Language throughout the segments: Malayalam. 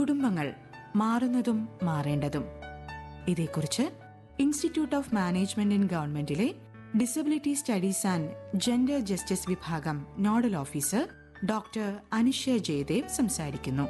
കുടുംബങ്ങൾ മാറുന്നതും മാറേണ്ടതും ഇതേക്കുറിച്ച് ഇൻസ്റ്റിറ്റ്യൂട്ട് ഓഫ് മാനേജ്മെന്റ് ഇൻ ഗവൺമെന്റിലെ disability studies and gender justice വിഭാഗം nodal officer doctor Anushya Jayadev സംസാരിക്കുന്നു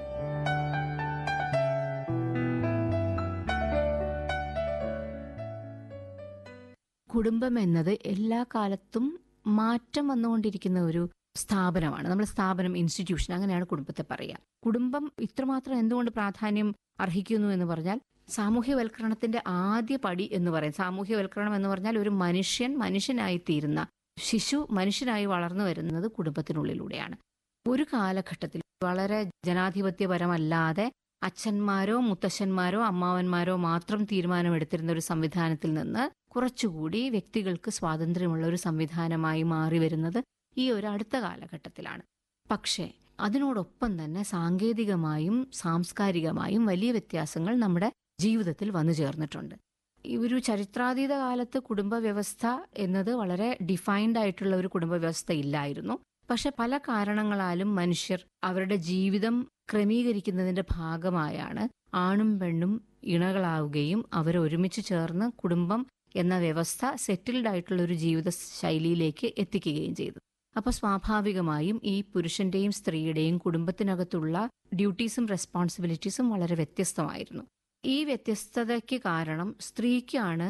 കുടുംബം എന്നത് എല്ലാ കാലത്തും മാറ്റം വന്നുകൊണ്ടിരിക്കുന്ന ഒരു സ്ഥാപനമാണ് നമ്മൾ സ്ഥാപനം ഇൻസ്റ്റിറ്റ്യൂഷൻ അങ്ങനെയാണ് കുടുംബത്തെ പറയുക കുടുംബം ഇത്രമാത്രം എന്തുകൊണ്ട് പ്രാധാന്യം അർഹിക്കുന്നു എന്ന് പറഞ്ഞാൽ സാമൂഹ്യവൽക്കരണത്തിന്റെ ആദ്യ പടി എന്ന് പറയും സാമൂഹ്യവൽക്കരണം എന്ന് പറഞ്ഞാൽ ഒരു മനുഷ്യൻ മനുഷ്യനായി തീരുന്ന ശിശു മനുഷ്യനായി വളർന്നു വരുന്നത് കുടുംബത്തിനുള്ളിലൂടെയാണ് ഒരു കാലഘട്ടത്തിൽ വളരെ ജനാധിപത്യപരമല്ലാതെ അച്ഛന്മാരോ മുത്തശ്ശന്മാരോ അമ്മാവന്മാരോ മാത്രം തീരുമാനമെടുത്തിരുന്ന ഒരു സംവിധാനത്തിൽ നിന്ന് കുറച്ചുകൂടി വ്യക്തികൾക്ക് സ്വാതന്ത്ര്യമുള്ള ഒരു സംവിധാനമായി മാറി വരുന്നത് ഈ ഒരു അടുത്ത കാലഘട്ടത്തിലാണ് പക്ഷേ അതിനോടൊപ്പം തന്നെ സാങ്കേതികമായും സാംസ്കാരികമായും വലിയ വ്യത്യാസങ്ങൾ നമ്മുടെ ജീവിതത്തിൽ വന്നു ചേർന്നിട്ടുണ്ട് ഈ ഒരു ചരിത്രാതീത കാലത്ത് കുടുംബ വ്യവസ്ഥ എന്നത് വളരെ ഡിഫൈൻഡ് ആയിട്ടുള്ള ഒരു കുടുംബ വ്യവസ്ഥ ഇല്ലായിരുന്നു പക്ഷെ പല കാരണങ്ങളാലും മനുഷ്യർ അവരുടെ ജീവിതം ക്രമീകരിക്കുന്നതിന്റെ ഭാഗമായാണ് ആണും പെണ്ണും ഇണകളാവുകയും അവർ ഒരുമിച്ച് ചേർന്ന് കുടുംബം എന്ന വ്യവസ്ഥ സെറ്റിൽഡ് ആയിട്ടുള്ള ഒരു ജീവിത ശൈലിയിലേക്ക് എത്തിക്കുകയും ചെയ്തു അപ്പൊ സ്വാഭാവികമായും ഈ പുരുഷന്റെയും സ്ത്രീയുടെയും കുടുംബത്തിനകത്തുള്ള ഡ്യൂട്ടീസും റെസ്പോൺസിബിലിറ്റീസും വളരെ വ്യത്യസ്തമായിരുന്നു ഈ വ്യത്യസ്തതയ്ക്ക് കാരണം സ്ത്രീക്കാണ്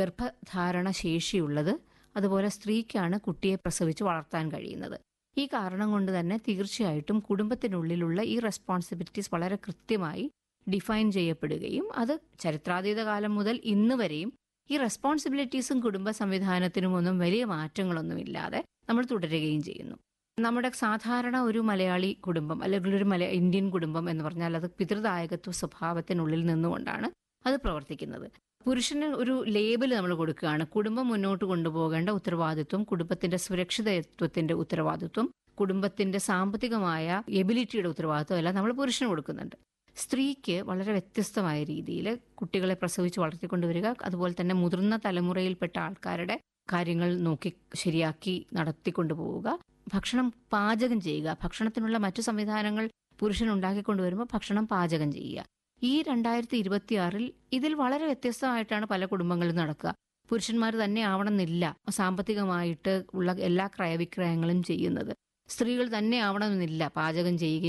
ഗർഭധാരണ ശേഷിയുള്ളത് അതുപോലെ സ്ത്രീക്കാണ് കുട്ടിയെ പ്രസവിച്ച് വളർത്താൻ കഴിയുന്നത് ഈ കാരണം കൊണ്ട് തന്നെ തീർച്ചയായിട്ടും കുടുംബത്തിനുള്ളിലുള്ള ഈ റെസ്പോൺസിബിലിറ്റീസ് വളരെ കൃത്യമായി ഡിഫൈൻ ചെയ്യപ്പെടുകയും അത് ചരിത്രാതീത കാലം മുതൽ ഇന്ന് വരെയും ഈ റെസ്പോൺസിബിലിറ്റീസും കുടുംബ സംവിധാനത്തിനും ഒന്നും വലിയ മാറ്റങ്ങളൊന്നുമില്ലാതെ നമ്മൾ തുടരുകയും ചെയ്യുന്നു നമ്മുടെ സാധാരണ ഒരു മലയാളി കുടുംബം അല്ലെങ്കിൽ ഒരു മല ഇന്ത്യൻ കുടുംബം എന്ന് പറഞ്ഞാൽ അത് പിതൃദായകത്വ സ്വഭാവത്തിനുള്ളിൽ നിന്നുകൊണ്ടാണ് അത് പ്രവർത്തിക്കുന്നത് പുരുഷന് ഒരു ലേബൽ നമ്മൾ കൊടുക്കുകയാണ് കുടുംബം മുന്നോട്ട് കൊണ്ടുപോകേണ്ട ഉത്തരവാദിത്വം കുടുംബത്തിന്റെ സുരക്ഷിതത്വത്തിന്റെ ഉത്തരവാദിത്വം കുടുംബത്തിന്റെ സാമ്പത്തികമായ എബിലിറ്റിയുടെ ഉത്തരവാദിത്വം എല്ലാം നമ്മൾ പുരുഷന് കൊടുക്കുന്നുണ്ട് സ്ത്രീക്ക് വളരെ വ്യത്യസ്തമായ രീതിയിൽ കുട്ടികളെ പ്രസവിച്ച് വളർത്തിക്കൊണ്ടുവരിക അതുപോലെ തന്നെ മുതിർന്ന തലമുറയിൽപ്പെട്ട ആൾക്കാരുടെ കാര്യങ്ങൾ നോക്കി ശരിയാക്കി നടത്തിക്കൊണ്ടുപോവുക ഭക്ഷണം പാചകം ചെയ്യുക ഭക്ഷണത്തിനുള്ള മറ്റു സംവിധാനങ്ങൾ പുരുഷൻ ഉണ്ടാക്കിക്കൊണ്ടുവരുമ്പോൾ ഭക്ഷണം പാചകം ചെയ്യുക ഈ രണ്ടായിരത്തി ഇരുപത്തിയാറിൽ ഇതിൽ വളരെ വ്യത്യസ്തമായിട്ടാണ് പല കുടുംബങ്ങളും നടക്കുക പുരുഷന്മാർ തന്നെ ആവണമെന്നില്ല സാമ്പത്തികമായിട്ട് ഉള്ള എല്ലാ ക്രയവിക്രയങ്ങളും ചെയ്യുന്നത് സ്ത്രീകൾ തന്നെ ആവണമെന്നില്ല പാചകം ചെയ്യുകയും